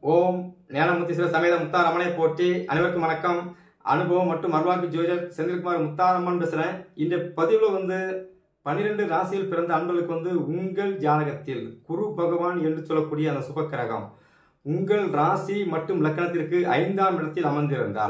ஓம் ஞானமுத்தீஸ்வர சமேத முத்தாரம்மனை போற்றி அனைவருக்கும் வணக்கம் அனுபவம் மற்றும் மறுவாக்கு ஜோதிடர் செந்தில்குமார் முத்தாரம்மன் பேசுகிறேன் இந்த பதிவில் வந்து பன்னிரெண்டு ராசியில் பிறந்த அன்பர்களுக்கு வந்து உங்கள் ஜாதகத்தில் குரு பகவான் என்று சொல்லக்கூடிய அந்த சுபக்கிரகம் உங்கள் ராசி மற்றும் லக்கணத்திற்கு ஐந்தாம் இடத்தில் அமர்ந்திருந்தால்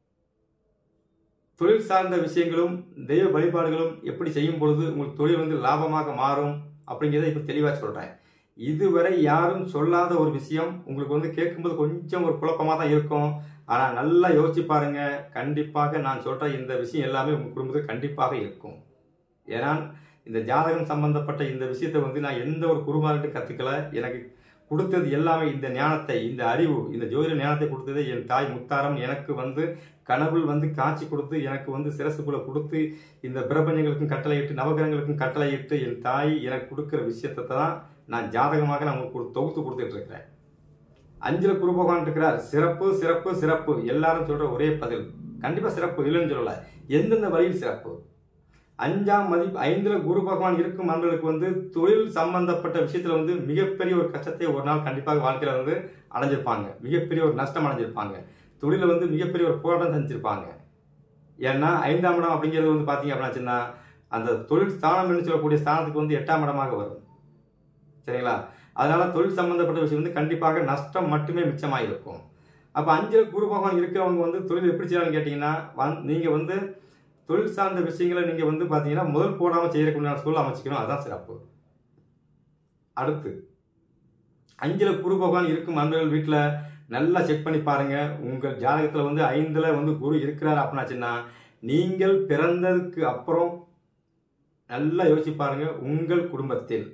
தொழில் சார்ந்த விஷயங்களும் தெய்வ வழிபாடுகளும் எப்படி செய்யும் பொழுது உங்களுக்கு தொழில் வந்து லாபமாக மாறும் அப்படிங்கிறத இப்போ தெளிவாக சொல்கிறேன் இதுவரை யாரும் சொல்லாத ஒரு விஷயம் உங்களுக்கு வந்து கேட்கும்போது கொஞ்சம் ஒரு குழப்பமாக தான் இருக்கும் ஆனால் நல்லா யோசிச்சு பாருங்க கண்டிப்பாக நான் சொல்கிற இந்த விஷயம் எல்லாமே உங்கள் குடும்பத்துக்கு கண்டிப்பாக இருக்கும் ஏன்னா இந்த ஜாதகம் சம்பந்தப்பட்ட இந்த விஷயத்தை வந்து நான் எந்த ஒரு குருமார்கிட்ட கற்றுக்கல எனக்கு கொடுத்தது எல்லாமே இந்த ஞானத்தை இந்த அறிவு இந்த ஜோதிட ஞானத்தை கொடுத்தது என் தாய் முத்தாரம் எனக்கு வந்து கனவுள் வந்து காட்சி கொடுத்து எனக்கு வந்து சிரசுக்குள்ள கொடுத்து இந்த பிரபஞ்சங்களுக்கும் கட்டளையிட்டு நவகிரகங்களுக்கும் கட்டளையிட்டு என் தாய் எனக்கு கொடுக்குற விஷயத்தை தான் நான் ஜாதகமாக நான் உங்களுக்கு கொடு- தொகுத்து கொடுத்துட்டு இருக்கிறேன் அஞ்சுல குரு பகவான் இருக்கிறார் சிறப்பு சிறப்பு சிறப்பு எல்லாரும் சொல்ற ஒரே பதில் கண்டிப்பா சிறப்பு இல்லைன்னு சொல்லல எந்தெந்த வழியில் சிறப்பு அஞ்சாம் மதிப்பு ஐந்துல குரு பகவான் இருக்கும் மன்னர்களுக்கு வந்து தொழில் சம்பந்தப்பட்ட விஷயத்துல வந்து மிகப்பெரிய ஒரு கஷ்டத்தை ஒரு நாள் கண்டிப்பாக வாழ்க்கையில வந்து அடைஞ்சிருப்பாங்க மிகப்பெரிய ஒரு நஷ்டம் அடைஞ்சிருப்பாங்க தொழில வந்து மிகப்பெரிய ஒரு போராட்டம் செஞ்சிருப்பாங்க ஏன்னா ஐந்தாம் இடம் அப்படிங்கிறது வந்து பாத்தீங்க அப்படின்னா அந்த தொழில் ஸ்தானம் என்று சொல்லக்கூடிய ஸ்தானத்துக்கு வந்து எட்டாம் இடமாக வரும் சரிங்களா அதனால தொழில் சம்பந்தப்பட்ட விஷயம் வந்து கண்டிப்பாக நஷ்டம் மட்டுமே மிச்சமாக இருக்கும் அப்போ அஞ்சில் குரு பகவான் இருக்கிறவங்க வந்து தொழில் எப்படி செய்யலாம்னு கேட்டிங்கன்னா வந் நீங்கள் வந்து தொழில் சார்ந்த விஷயங்களை நீங்கள் வந்து பார்த்தீங்கன்னா முதல் போடாமல் செய்யக்கூடிய சூழல் அமைச்சிக்கணும் அதுதான் சிறப்பு அடுத்து அஞ்சில் குரு பகவான் இருக்கும் அன்பர்கள் வீட்டில் நல்லா செக் பண்ணி பாருங்க உங்கள் ஜாதகத்தில் வந்து ஐந்தில் வந்து குரு இருக்கிறார் அப்படின்னாச்சுன்னா நீங்கள் பிறந்ததுக்கு அப்புறம் நல்லா யோசிச்சு பாருங்க உங்கள் குடும்பத்தில்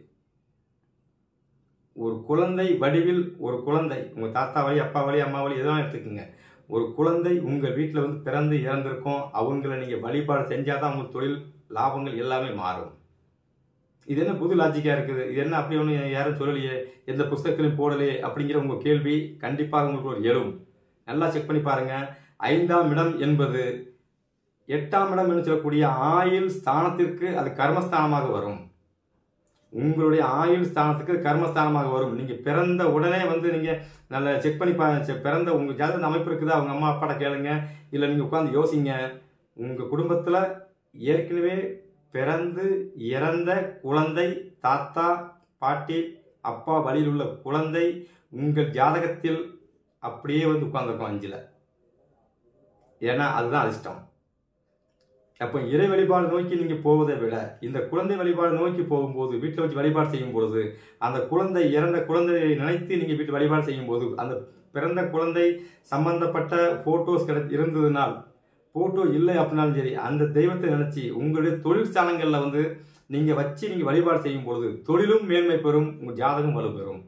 ஒரு குழந்தை வடிவில் ஒரு குழந்தை உங்க தாத்தா வழி அப்பா வழி அம்மா வழி எதுவும் எடுத்துக்கோங்க ஒரு குழந்தை உங்கள் வீட்டில் வந்து பிறந்து இறந்திருக்கும் அவங்கள நீங்க வழிபாடு செஞ்சாதான் உங்க தொழில் லாபங்கள் எல்லாமே மாறும் இது என்ன புது லாஜிக்கா இருக்குது இது என்ன அப்படி ஒன்று யாரும் சொல்லலையே எந்த புஸ்தகத்திலும் போடலையே அப்படிங்கிற உங்க கேள்வி கண்டிப்பாக உங்களுக்கு ஒரு எழும் நல்லா செக் பண்ணி பாருங்க ஐந்தாம் இடம் என்பது எட்டாம் இடம் என்று சொல்லக்கூடிய ஆயுள் ஸ்தானத்திற்கு அது கர்மஸ்தானமாக வரும் உங்களுடைய ஆயுள் ஸ்தானத்துக்கு கர்மஸ்தானமாக வரும் நீங்க பிறந்த உடனே வந்து நீங்க நல்ல செக் பண்ணி பாருங்க செ- பிறந்த உங்க ஜாதக அமைப்பு இருக்குதா அவங்க அம்மா அப்பாட்ட கேளுங்க இல்ல நீங்க உட்காந்து யோசிங்க உங்க குடும்பத்துல ஏற்கனவே பிறந்து இறந்த குழந்தை தாத்தா பாட்டி அப்பா வழியில் உள்ள குழந்தை உங்கள் ஜாதகத்தில் அப்படியே வந்து உட்கார்ந்துருக்கும் அஞ்சுல ஏன்னா அதுதான் அதிர்ஷ்டம் அப்போ இறை வழிபாடு நோக்கி நீங்க போவதை விட இந்த குழந்தை வழிபாடு நோக்கி போகும்போது வீட்டில் வச்சு வழிபாடு செய்யும் பொழுது அந்த குழந்தை இறந்த குழந்தையை நினைத்து நீங்க வீட்டு வழிபாடு செய்யும் போது அந்த பிறந்த குழந்தை சம்பந்தப்பட்ட போட்டோஸ் கிடை இருந்ததுனால் போட்டோ இல்லை அப்படின்னாலும் சரி அந்த தெய்வத்தை நினைச்சு உங்களுடைய தொழில் ஸ்தானங்கள்ல வந்து நீங்க வச்சு நீங்க வழிபாடு செய்யும் பொழுது தொழிலும் மேன்மை பெறும் உங்க ஜாதகம் வலுப்பெறும்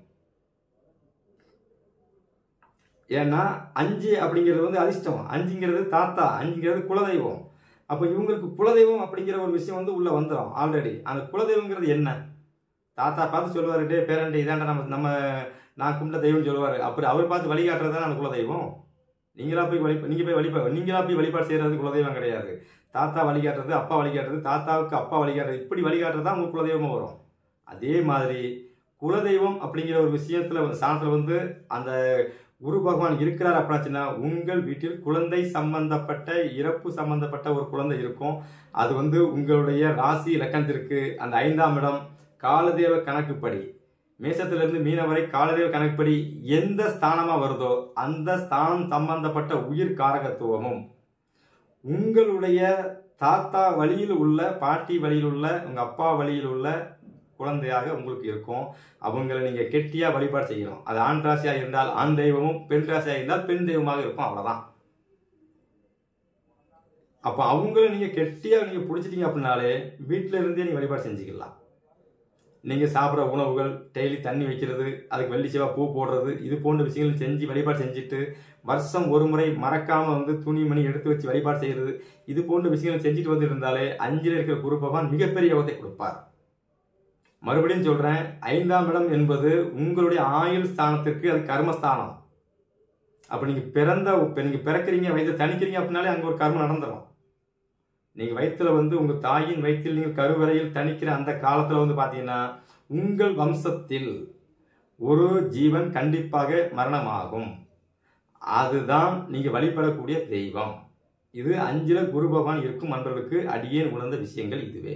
ஏன்னா அஞ்சு அப்படிங்கிறது வந்து அதிர்ஷ்டம் அஞ்சுங்கிறது தாத்தா அஞ்சுங்கிறது குலதெய்வம் அப்போ இவங்களுக்கு குலதெய்வம் அப்படிங்கிற ஒரு விஷயம் வந்து உள்ள வந்துடும் ஆல்ரெடி அந்த குலதெய்வங்கிறது என்ன தாத்தா பார்த்து சொல்லுவாரு டே பேரண்டி இதாண்டா நம்ம நம்ம நான் கும்பிட்ட தெய்வம் சொல்லுவாரு அப்படி அவர் பார்த்து வழிகாட்டுறது தான் அந்த குலதெய்வம் நீங்களா போய் வழி நீங்க போய் வழிபா நீங்களா போய் வழிபாடு செய்யறது குலதெய்வம் கிடையாது தாத்தா வழிகாட்டுறது அப்பா வழிகாட்டுறது தாத்தாவுக்கு அப்பா வழிகாட்டுறது இப்படி வழிகாட்டுறது தான் உங்களுக்கு குலதெய்வமா வரும் அதே மாதிரி குலதெய்வம் அப்படிங்கிற ஒரு விஷயத்துல வந்து சாணத்துல வந்து அந்த குரு பகவான் இருக்கிறார் அப்படின்னாச்சுன்னா உங்கள் வீட்டில் குழந்தை சம்பந்தப்பட்ட இறப்பு சம்பந்தப்பட்ட ஒரு குழந்தை இருக்கும் அது வந்து உங்களுடைய ராசி இலக்கணத்திற்கு அந்த ஐந்தாம் இடம் காலதேவ கணக்குப்படி மேசத்திலிருந்து மீன வரை காலதேவ கணக்குப்படி எந்த ஸ்தானமா வருதோ அந்த ஸ்தானம் சம்பந்தப்பட்ட உயிர் காரகத்துவமும் உங்களுடைய தாத்தா வழியில் உள்ள பாட்டி வழியில் உள்ள உங்க அப்பா வழியில் உள்ள குழந்தையாக உங்களுக்கு இருக்கும் அவங்கள நீங்க கெட்டியா வழிபாடு செய்யணும் அது ஆண் ராசியா இருந்தால் ஆண் தெய்வமும் பெண் ராசியா இருந்தால் பெண் தெய்வமாக இருக்கும் அவ்வளவுதான் அப்ப அவங்கள நீங்க கெட்டியா நீங்க பிடிச்சிட்டீங்க அப்படின்னாலே வீட்டுல இருந்தே நீங்க வழிபாடு செஞ்சுக்கலாம் நீங்க சாப்பிட்ற உணவுகள் டெய்லி தண்ணி வைக்கிறது அதுக்கு வெள்ளி செவ்வா பூ போடுறது இது போன்ற விஷயங்கள் செஞ்சு வழிபாடு செஞ்சுட்டு வருஷம் ஒரு முறை மறக்காம வந்து துணி மணி எடுத்து வச்சு வழிபாடு செய்யறது இது போன்ற விஷயங்கள் செஞ்சுட்டு வந்து இருந்தாலே அஞ்சில் இருக்கிற குரு பகவான் மிகப்பெரிய யோகத்தை கொடுப்பார் மறுபடியும் சொல்றேன் ஐந்தாம் இடம் என்பது உங்களுடைய ஆயுள் ஸ்தானத்திற்கு அது கர்மஸ்தானம் அப்ப நீங்க பிறந்த இப்ப நீங்க பிறக்கிறீங்க வயதை தணிக்கிறீங்க அப்படின்னாலே அங்க ஒரு கர்மம் நடந்துடும் நீங்க வயித்துல வந்து உங்க தாயின் வயிற்றில் நீங்கள் கருவறையில் தணிக்கிற அந்த காலத்துல வந்து பாத்தீங்கன்னா உங்கள் வம்சத்தில் ஒரு ஜீவன் கண்டிப்பாக மரணமாகும் அதுதான் நீங்க வழிபடக்கூடிய தெய்வம் இது அஞ்சுல குரு பகவான் இருக்கும் நண்பர்களுக்கு அடியேன் உணர்ந்த விஷயங்கள் இதுவே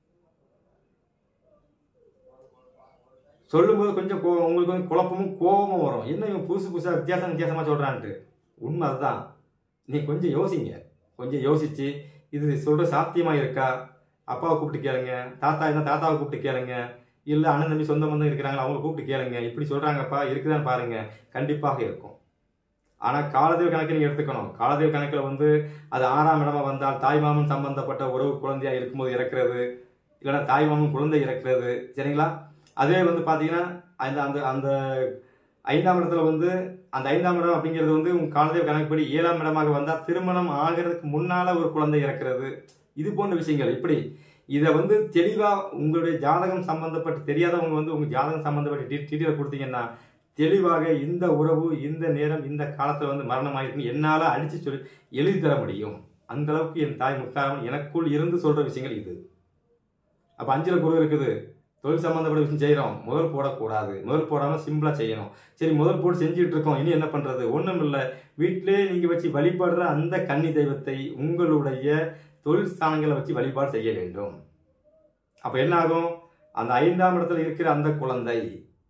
சொல்லும்போது கொஞ்சம் கோ- உங்களுக்கு வந்து குழப்பமும் கோபமும் வரும் என்ன இவன் புதுசு புதுசாக வித்தியாசம் வித்தியாசமா சொல்றான்ட்டு உண்மை அதுதான் நீ கொஞ்சம் யோசிங்க கொஞ்சம் யோசிச்சு இது சொல்ற சாத்தியமா இருக்கா அப்பாவை கூப்பிட்டு கேளுங்க தாத்தா இருந்தா தாத்தாவை கூப்பிட்டு கேளுங்க இல்ல அண்ணன் தம்பி சொந்த பந்தம் இருக்கிறாங்களா அவங்களை கூப்பிட்டு கேளுங்க இப்படி சொல்றாங்கப்பா இருக்குதான்னு பாருங்க கண்டிப்பாக இருக்கும் ஆனா காலதேவ கணக்கு நீங்க எடுத்துக்கணும் காலதேவ கணக்குல வந்து அது ஆறாம் இடமா வந்தால் தாய்மாமன் சம்பந்தப்பட்ட உறவு குழந்தையா இருக்கும்போது இறக்குறது இல்லைன்னா தாய்மாமன் குழந்தை இறக்குறது சரிங்களா அதே வந்து பாத்தீங்கன்னா அந்த அந்த அந்த ஐந்தாம் இடத்துல வந்து அந்த ஐந்தாம் இடம் அப்படிங்கிறது வந்து உங்க காலதேவ கணக்குப்படி ஏழாம் இடமாக வந்தா திருமணம் ஆகிறதுக்கு முன்னால ஒரு குழந்தை இறக்குறது இது போன்ற விஷயங்கள் இப்படி இதை வந்து தெளிவா உங்களுடைய ஜாதகம் சம்பந்தப்பட்டு தெரியாதவங்க வந்து உங்க ஜாதகம் சம்பந்தப்பட்ட டீட்டெயில் கொடுத்தீங்கன்னா தெளிவாக இந்த உறவு இந்த நேரம் இந்த காலத்துல வந்து மரணம் ஆயிருக்குன்னு என்னால அடிச்சு சொல்லி எழுதி தர முடியும் அந்த அளவுக்கு என் தாய் முத்தாரவன் எனக்குள் இருந்து சொல்ற விஷயங்கள் இது அப்ப அஞ்சல குரு இருக்குது தொழில் சம்பந்தப்பட்ட விஷயம் செய்யறோம் முதல் போடக்கூடாது முதல் போடாம சிம்பிளா செய்யணும் சரி முதல் போட்டு செஞ்சுட்டு இருக்கோம் இனி என்ன பண்றது ஒண்ணும் இல்ல வீட்டிலே நீங்க வச்சு வழிபடுற அந்த கன்னி தெய்வத்தை உங்களுடைய தொழில் ஸ்தானங்களை வச்சு வழிபாடு செய்ய வேண்டும் அப்ப என்ன ஆகும் அந்த ஐந்தாம் இடத்துல இருக்கிற அந்த குழந்தை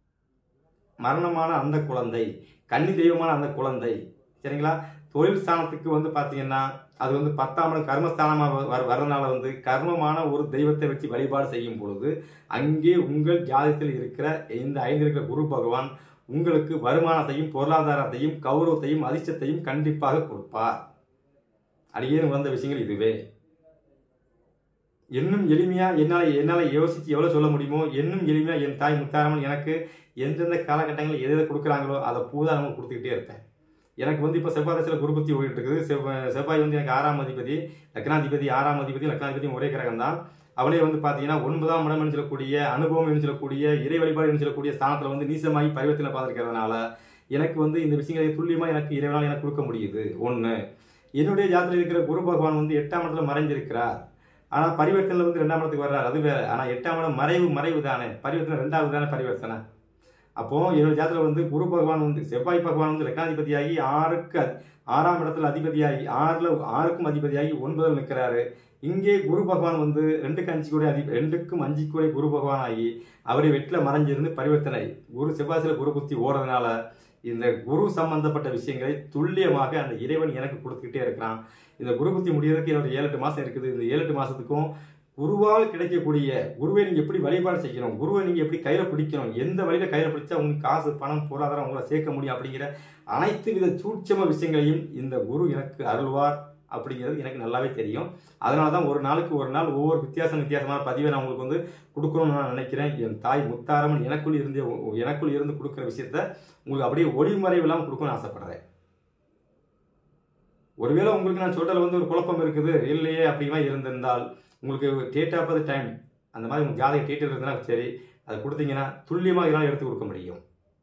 மரணமான அந்த குழந்தை கன்னி தெய்வமான அந்த குழந்தை சரிங்களா தொழில் ஸ்தானத்துக்கு வந்து பாத்தீங்கன்னா அது வந்து பத்தாம் இடம் கர்மஸ்தானமாக வர வரனால வந்து கர்மமான ஒரு தெய்வத்தை வச்சு வழிபாடு செய்யும் பொழுது அங்கே உங்கள் ஜாதகத்தில் இருக்கிற இந்த ஐந்து இருக்கிற குரு பகவான் உங்களுக்கு வருமானத்தையும் பொருளாதாரத்தையும் கௌரவத்தையும் அதிர்ஷ்டத்தையும் கண்டிப்பாக கொடுப்பார் அடியேன் உணர்ந்த விஷயங்கள் இதுவே இன்னும் எளிமையா என்னால் என்னால் யோசிச்சு எவ்வளோ சொல்ல முடியுமோ இன்னும் எளிமையா என் தாய் முத்தாரம்மன் எனக்கு எந்தெந்த காலகட்டங்களில் எதை எதை கொடுக்குறாங்களோ அதை பூதாரமாக கொடுத்துக்கிட்டே இருப்பேன் எனக்கு வந்து இப்போ செவ்வாய் தசையில் குருபத்தி ஓடிட்டு இருக்குது செவ்வாய் செவ்வாய் வந்து எனக்கு ஆறாம் அதிபதி லக்னாதிபதி ஆறாம் அதிபதி லக்னாதிபதி ஒரே கிரகம் தான் அவனே வந்து பார்த்தீங்கன்னா ஒன்பதாம் இடம் என்று சொல்லக்கூடிய அனுபவம் என்று சொல்லக்கூடிய இறை வழிபாடு என்று சொல்லக்கூடிய ஸ்தானத்தில் வந்து நீசமாகி பரிவர்த்தனை பார்த்துருக்கிறதுனால எனக்கு வந்து இந்த விஷயங்களை துல்லியமாக எனக்கு இறைவனால் எனக்கு கொடுக்க முடியுது ஒன்று என்னுடைய ஜாதத்தில் இருக்கிற குரு பகவான் வந்து எட்டாம் இடத்துல மறைஞ்சிருக்கிறார் ஆனால் பரிவர்த்தனை வந்து ரெண்டாம் இடத்துக்கு வர்றார் அது வேற ஆனால் எட்டாம் இடம் மறைவு மறைவு தானே பரிவர்த்தனை ரெண்டாவது தானே பரிவர்த்தனை அப்போ என்னோட ஜாதத்தில் வந்து குரு பகவான் வந்து செவ்வாய் பகவான் வந்து லக்னாதிபதியாகி ஆறுக்கு அதி- ஆறாம் இடத்துல அதிபதியாகி ஆறுல ஆறுக்கும் அதிபதியாகி ஒன்பதில் நிற்கிறாரு இங்கே குரு பகவான் வந்து ரெண்டுக்கு அஞ்சு கூட அதி ரெண்டுக்கும் அஞ்சு கூட குரு பகவான் ஆகி அவரை வெட்டில மறைஞ்சிருந்து பரிவர்த்தனை குரு செவ்வாசில குரு புத்தி ஓடுறதுனால இந்த குரு சம்பந்தப்பட்ட விஷயங்களை துல்லியமாக அந்த இறைவன் எனக்கு கொடுத்துக்கிட்டே இருக்கிறான் இந்த குரு புத்தி முடியறதுக்கு என்னோட ஏழு எட்டு மாசம் இருக்குது இந்த ஏழு எட்டு மாசத்துக்கும் குருவால் கிடைக்கக்கூடிய குருவை நீங்க எப்படி வழிபாடு செய்யணும் குருவை நீங்க எப்படி கையில பிடிக்கணும் எந்த வழியில கையில பிடிச்சா உங்களுக்கு காசு பணம் பொருளாதாரம் உங்களை சேர்க்க முடியும் அப்படிங்கிற அனைத்து வித சூட்சம விஷயங்களையும் இந்த குரு எனக்கு அருள்வார் அப்படிங்கிறது எனக்கு நல்லாவே தெரியும் அதனால தான் ஒரு நாளுக்கு ஒரு நாள் ஒவ்வொரு வித்தியாசம் வித்தியாசமான பதிவை நான் உங்களுக்கு வந்து கொடுக்கணும்னு நான் நினைக்கிறேன் என் தாய் முத்தாரம்மன் எனக்குள் இருந்து எனக்குள் இருந்து கொடுக்குற விஷயத்த உங்களுக்கு அப்படியே ஒளிமறைவு இல்லாமல் கொடுக்கணும்னு ஆசைப்படுறேன் ஒருவேளை உங்களுக்கு நான் சொல்றதுல வந்து ஒரு குழப்பம் இருக்குது இல்லையே அப்படிமா இருந்திருந்தால் உங்களுக்கு டேட் ஆஃப் த டைம் அந்த மாதிரி உங்க ஜாதக டீட்டெயில் இருந்தா சரி அதை கொடுத்தீங்கன்னா துல்லியமாக இதெல்லாம் எடுத்து கொடுக்க முடியும்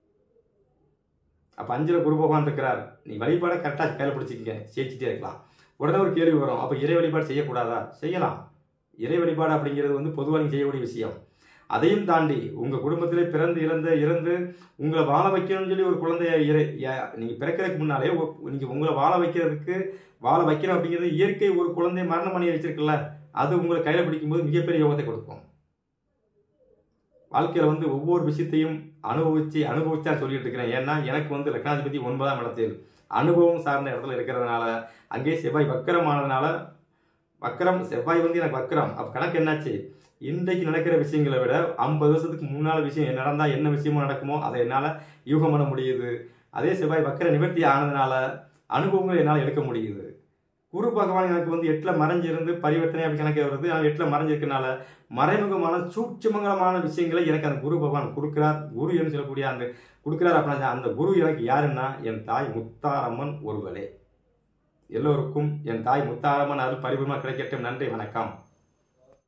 அப்ப அஞ்சுல குரு பகவான் இருக்கிறார் நீ வழிபாடை கரெக்டாக கையில் பிடிச்சிக்கங்க ஜெயிச்சுட்டே இருக்கலாம் உடனே ஒரு கேள்வி வரும் அப்ப இறை வழிபாடு செய்யக்கூடாதா செய்யலாம் இறை வழிபாடு அப்படிங்கிறது வந்து பொதுவாக நீங்க செய்யக்கூடிய விஷயம் அதையும் தாண்டி உங்க குடும்பத்திலே பிறந்து இறந்து இறந்து உங்களை வாழ வைக்கணும்னு சொல்லி ஒரு குழந்தைய இறை ய- நீங்க பிறக்கிறதுக்கு முன்னாலே ஒ- நீங்க உங்களை வாழ வைக்கிறதுக்கு வாழ வைக்கணும் அப்படிங்கிறது இயற்கை ஒரு குழந்தை மரணம் பண்ணி வச்சிருக்குல்ல அது உங்களை கையில பிடிக்கும்போது மிகப்பெரிய யோகத்தை கொடுக்கும் வாழ்க்கையில வந்து ஒவ்வொரு விஷயத்தையும் அனுபவிச்சு அனுபவிச்சா சொல்லிட்டு இருக்கிறேன் ஏன்னா எனக்கு வந்து லக்னாதிபதி ஒன்பதாம் இடத்தில் அனுபவம் சார்ந்த இடத்துல இருக்கிறதுனால அங்கே செவ்வாய் வக்கரமானதுனால வக்கரம் செவ்வாய் வந்து எனக்கு வக்கரம் அப்ப கணக்கு என்னாச்சு இன்றைக்கு நடக்கிற விஷயங்களை விட ஐம்பது வருஷத்துக்கு முன்னால விஷயம் என்ன நடந்தா என்ன விஷயமோ நடக்குமோ அதை என்னால யூகம் பண்ண முடியுது அதே செவ்வாய் வக்கர நிவர்த்தி ஆனதுனால அனுபவங்கள் என்னால் எடுக்க முடியுது குரு பகவான் எனக்கு வந்து எட்டுல மறைஞ்சிருந்து பரிவர்த்தனை அப்படி கணக்கு வருது நான் எட்டுல மறைஞ்சிருக்கனால மறைமுகமான சூட்சுமங்கலமான விஷயங்களை எனக்கு அந்த குரு பகவான் கொடுக்கிறார் குரு என்று சொல்லக்கூடிய அந்த கொடுக்கிறார் அப்படின்னா அந்த குரு எனக்கு யாருன்னா என் தாய் முத்தாரம்மன் ஒருவளே எல்லோருக்கும் என் தாய் முத்தாரம்மன் அருள் பரிபூர்ணமாக கிடைக்கட்டும் நன்றி வணக்கம்